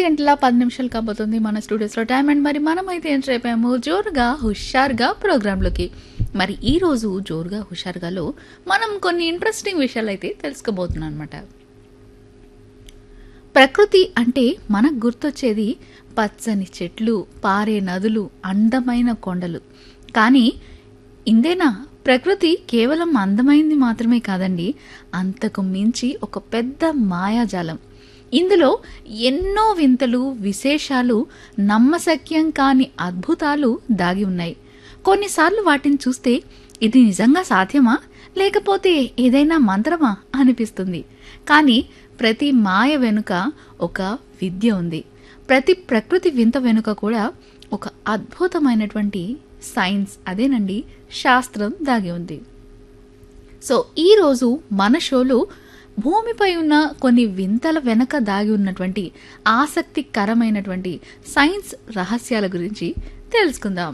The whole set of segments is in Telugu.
ఎనిమిది గంటల పది నిమిషాలు కాబోతుంది మన స్టూడియోస్లో టైం అండ్ మరి మనమైతే ఎంటర్ అయిపోయాము జోరుగా హుషారుగా ప్రోగ్రాంలోకి మరి ఈ రోజు జోరుగా హుషారుగాలో మనం కొన్ని ఇంట్రెస్టింగ్ విషయాలు అయితే తెలుసుకోబోతున్నాం అనమాట ప్రకృతి అంటే మనకు గుర్తొచ్చేది పచ్చని చెట్లు పారే నదులు అందమైన కొండలు కానీ ఇందేనా ప్రకృతి కేవలం అందమైంది మాత్రమే కాదండి అంతకు మించి ఒక పెద్ద మాయాజాలం ఇందులో ఎన్నో వింతలు విశేషాలు నమ్మశక్యం కాని అద్భుతాలు దాగి ఉన్నాయి కొన్నిసార్లు వాటిని చూస్తే ఇది నిజంగా సాధ్యమా లేకపోతే ఏదైనా మంత్రమా అనిపిస్తుంది కానీ ప్రతి మాయ వెనుక ఒక విద్య ఉంది ప్రతి ప్రకృతి వింత వెనుక కూడా ఒక అద్భుతమైనటువంటి సైన్స్ అదేనండి శాస్త్రం దాగి ఉంది సో ఈరోజు మన షోలో భూమిపై ఉన్న కొన్ని వింతల వెనక దాగి ఉన్నటువంటి ఆసక్తికరమైనటువంటి సైన్స్ రహస్యాల గురించి తెలుసుకుందాం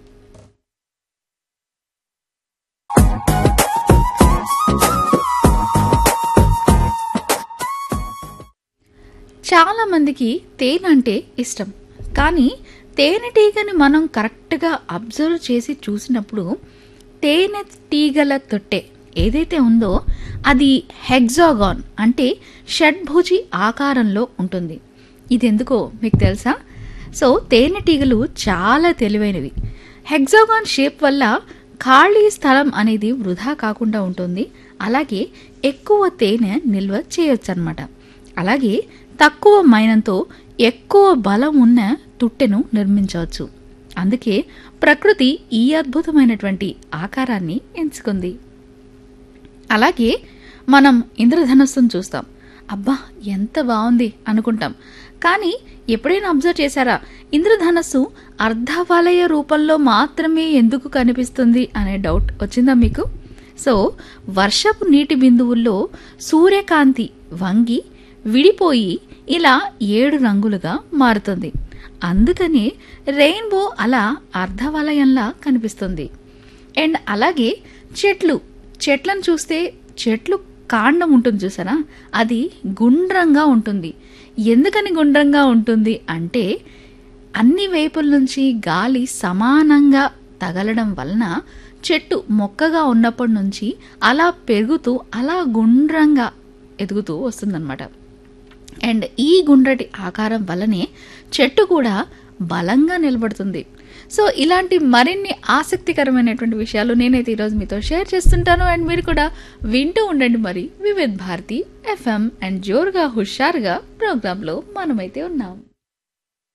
చాలా మందికి తేనె అంటే ఇష్టం కానీ తేనెటీగని మనం కరెక్ట్గా అబ్జర్వ్ చేసి చూసినప్పుడు తేనె తీగల తొట్టె ఏదైతే ఉందో అది హెగ్జాగాన్ అంటే షడ్భుజి ఆకారంలో ఉంటుంది ఇది ఎందుకో మీకు తెలుసా సో తేనెటీగలు చాలా తెలివైనవి హెగ్జాగాన్ షేప్ వల్ల ఖాళీ స్థలం అనేది వృధా కాకుండా ఉంటుంది అలాగే ఎక్కువ తేనె నిల్వ చేయొచ్చు అలాగే తక్కువ మైనంతో ఎక్కువ బలం ఉన్న తుట్టెను నిర్మించవచ్చు అందుకే ప్రకృతి ఈ అద్భుతమైనటువంటి ఆకారాన్ని ఎంచుకుంది అలాగే మనం ఇంద్రధనస్సును చూస్తాం అబ్బా ఎంత బాగుంది అనుకుంటాం కానీ ఎప్పుడైనా అబ్జర్వ్ చేశారా ఇంద్రధనస్సు అర్ధవలయ రూపంలో మాత్రమే ఎందుకు కనిపిస్తుంది అనే డౌట్ వచ్చిందా మీకు సో వర్షపు నీటి బిందువుల్లో సూర్యకాంతి వంగి విడిపోయి ఇలా ఏడు రంగులుగా మారుతుంది అందుకనే రెయిన్బో అలా అర్ధవలయంలా కనిపిస్తుంది అండ్ అలాగే చెట్లు చెట్లను చూస్తే చెట్లు కాండం ఉంటుంది చూసారా అది గుండ్రంగా ఉంటుంది ఎందుకని గుండ్రంగా ఉంటుంది అంటే అన్ని వైపుల నుంచి గాలి సమానంగా తగలడం వలన చెట్టు మొక్కగా ఉన్నప్పటి నుంచి అలా పెరుగుతూ అలా గుండ్రంగా ఎదుగుతూ వస్తుందన్నమాట అండ్ ఈ గుండ్రటి ఆకారం వల్లనే చెట్టు కూడా బలంగా నిలబడుతుంది సో ఇలాంటి మరిన్ని ఆసక్తికరమైనటువంటి విషయాలు నేనైతే ఈరోజు మీతో షేర్ చేస్తుంటాను అండ్ మీరు కూడా వింటూ ఉండండి మరి వివిధ్ భారతి ఎఫ్ఎం అండ్ జోరుగా హుషారుగా ప్రోగ్రాంలో మనమైతే ఉన్నాం